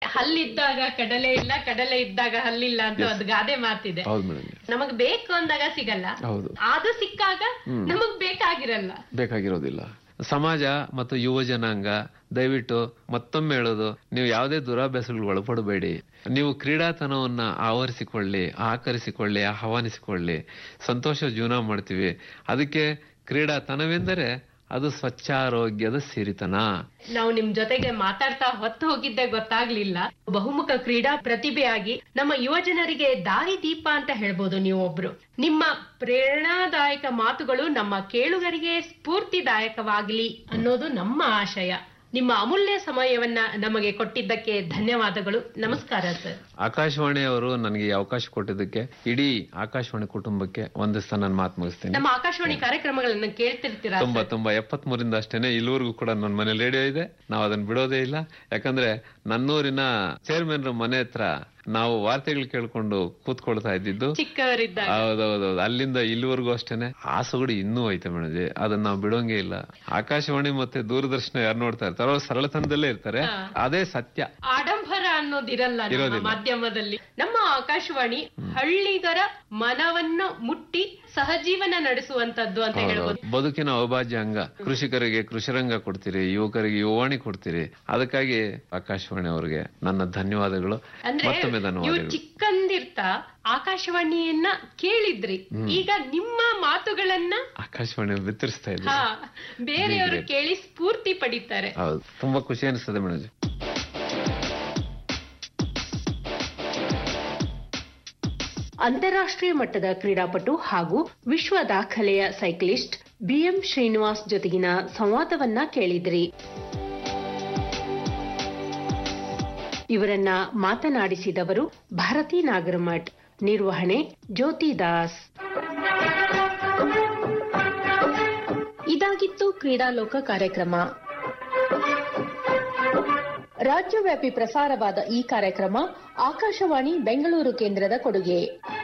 ಹಲ್ಲಿದ್ದಾಗ ಕಡಲೆ ಇಲ್ಲ ಕಡಲೆ ಇದ್ದಾಗ ಹಲ್ಲಿಲ್ಲ ಅಂತ ಒಂದು ಗಾದೆ ಮಾತಿದೆ ಹೌದು ಮೇಡಮ್ ನಮಗ್ ಬೇಕು ಅಂದಾಗ ಸಿಗಲ್ಲ ಹೌದು ಅದು ಸಿಕ್ಕಾಗ ನಮಗ್ ಬೇಕಾಗಿರಲ್ಲ ಬೇಕಾಗಿರೋದಿಲ್ಲ ಸಮಾಜ ಮತ್ತು ಯುವ ಜನಾಂಗ ದಯವಿಟ್ಟು ಮತ್ತೊಮ್ಮೆ ಹೇಳೋದು ನೀವು ಯಾವುದೇ ದುರಾಭ್ಯಾಸಗಳು ಒಳಪಡಬೇಡಿ ನೀವು ಕ್ರೀಡಾತನವನ್ನ ಆವರಿಸಿಕೊಳ್ಳಿ ಆಕರಿಸಿಕೊಳ್ಳಿ ಆಹ್ವಾನಿಸಿಕೊಳ್ಳಿ ಸಂತೋಷ ಜೀವನ ಮಾಡ್ತೀವಿ ಅದಕ್ಕೆ ಕ್ರೀಡಾತನವೆಂದರೆ ಅದು ಸ್ವಚ್ಛಾರೋಗ್ಯದ ಸಿರಿತನ ನಾವು ನಿಮ್ ಜೊತೆಗೆ ಮಾತಾಡ್ತಾ ಹೊತ್ತು ಹೋಗಿದ್ದೆ ಗೊತ್ತಾಗ್ಲಿಲ್ಲ ಬಹುಮುಖ ಕ್ರೀಡಾ ಪ್ರತಿಭೆಯಾಗಿ ನಮ್ಮ ಯುವ ಜನರಿಗೆ ದಾರಿ ದೀಪ ಅಂತ ಹೇಳ್ಬೋದು ನೀವೊಬ್ರು ನಿಮ್ಮ ಪ್ರೇರಣಾದಾಯಕ ಮಾತುಗಳು ನಮ್ಮ ಕೇಳುಗರಿಗೆ ಸ್ಫೂರ್ತಿದಾಯಕವಾಗಲಿ ಅನ್ನೋದು ನಮ್ಮ ಆಶಯ ನಿಮ್ಮ ಅಮೂಲ್ಯ ಸಮಯವನ್ನ ನಮಗೆ ಕೊಟ್ಟಿದ್ದಕ್ಕೆ ಧನ್ಯವಾದಗಳು ನಮಸ್ಕಾರ ಸರ್ ಆಕಾಶವಾಣಿ ಅವರು ನನಗೆ ಈ ಅವಕಾಶ ಕೊಟ್ಟಿದ್ದಕ್ಕೆ ಇಡೀ ಆಕಾಶವಾಣಿ ಕುಟುಂಬಕ್ಕೆ ಒಂದಿಸ್ತಾ ನಾನು ಮಾತು ಮುಗಿಸ್ತೀನಿ ನಮ್ಮ ಆಕಾಶವಾಣಿ ಕಾರ್ಯಕ್ರಮಗಳನ್ನ ಕೇಳ್ತಿರ್ತೀರಾ ತುಂಬಾ ತುಂಬಾ ಎಪ್ಪತ್ ಮೂರಿಂದ ಅಷ್ಟೇನೆ ಇಲ್ಲಿವರೆಗೂ ಕೂಡ ನನ್ನ ಮನೇಲಿ ರೇಡಿಯೋ ಇದೆ ನಾವು ಅದನ್ನ ಬಿಡೋದೇ ಇಲ್ಲ ಯಾಕಂದ್ರೆ ನನ್ನೂರಿನ ಚೇರ್ಮನ್ ಮನೆ ಹತ್ರ ನಾವು ವಾರ್ತೆಗಳು ಕೇಳ್ಕೊಂಡು ಕೂತ್ಕೊಳ್ತಾ ಇದ್ದಿದ್ದು ಚಿಕ್ಕವರಿದ್ದಾಗ ಹೌದೌದೌದು ಅಲ್ಲಿಂದ ಇಲ್ಲಿವರೆಗೂ ಅಷ್ಟೇನೆ ಆ ಸೊಗಡು ಇನ್ನೂ ಐತೆ ಮೇಡಜಿ ಅದನ್ನ ನಾವು ಬಿಡೋಂಗೆ ಇಲ್ಲ ಆಕಾಶವಾಣಿ ಮತ್ತೆ ದೂರದರ್ಶನ ಯಾರು ನೋಡ್ತಾ ಇರ್ತಾರೋ ಅವ್ರು ಸರಳತನದಲ್ಲೇ ಇರ್ತಾರೆ ಅದೇ ಸತ್ಯ ಆಡಂಬರ ಅನ್ನೋದಿರಲ್ಲ ನಮ್ಮ ಇರೋದಿಲ್ಲ. ಮಾಧ್ಯಮದಲ್ಲಿ ನಮ್ಮ ಆಕಾಶವಾಣಿ ಹಳ್ಳಿಗರ ಮನವನ್ನ ಮುಟ್ಟಿ ಸಹಜೀವನ ನಡೆಸುವಂತದ್ದು ಅಂತ ಹೇಳ್ಬೋದು ಬದುಕಿನ ಅವಿಭಾಜ್ಯ ಅಂಗ ಕೃಷಿಕರಿಗೆ ಕೃಷಿರಂಗ ಕೊಡ್ತೀರಿ ಯುವಕರಿಗೆ ಯುವವಾಣಿ ಕೊಡ್ತೀರಿ ಅದಕ್ಕಾಗಿ ಆಕಾಶವಾಣಿ ಅವರಿಗೆ ನನ್ನ ಧನ್ಯವಾದಗಳು ಅಂದ್ರೆ ಮತ್ತೊಮ್ಮೆ ನೀವು ಧನ್ಯವಾದಗಳು ಚಿಕ್ಕಂದಿರ್ತಾ ಆಕಾಶವಾಣಿಯನ್ನ ಕೇಳಿದ್ರಿ ಈಗ ನಿಮ್ಮ ಮಾತುಗಳನ್ನ ಆಕಾಶವಾಣಿ ಬಿತ್ತರಿಸ್ತಾ ಇದ್ದೀನಿ ಹಾ ಬೇರೆಯವರು ಕೇಳಿ ಸ್ಫೂರ್ತಿ ಪಡಿತಾರೆ ಹೌದು ತುಂಬಾ ಖುಷಿ ಅನಿಸ್ತದೆ ಮೇಡಮ್ ಅಂತಾರಾಷ್ಟ್ರೀಯ ಮಟ್ಟದ ಕ್ರೀಡಾಪಟು ಹಾಗೂ ವಿಶ್ವ ದಾಖಲೆಯ ಸೈಕ್ಲಿಸ್ಟ್ ಬಿಎಂ ಶ್ರೀನಿವಾಸ್ ಜೊತೆಗಿನ ಸಂವಾದವನ್ನ ಕೇಳಿದ್ರಿ ಇವರನ್ನ ಮಾತನಾಡಿಸಿದವರು ಭಾರತಿ ನಾಗರಮಠ್ ನಿರ್ವಹಣೆ ಜ್ಯೋತಿ ದಾಸ್ ಇದಾಗಿತ್ತು ಕ್ರೀಡಾಲೋಕ ಕಾರ್ಯಕ್ರಮ ರಾಜ್ಯವ್ಯಾಪಿ ಪ್ರಸಾರವಾದ ಈ ಕಾರ್ಯಕ್ರಮ ಆಕಾಶವಾಣಿ ಬೆಂಗಳೂರು ಕೇಂದ್ರದ ಕೊಡುಗೆ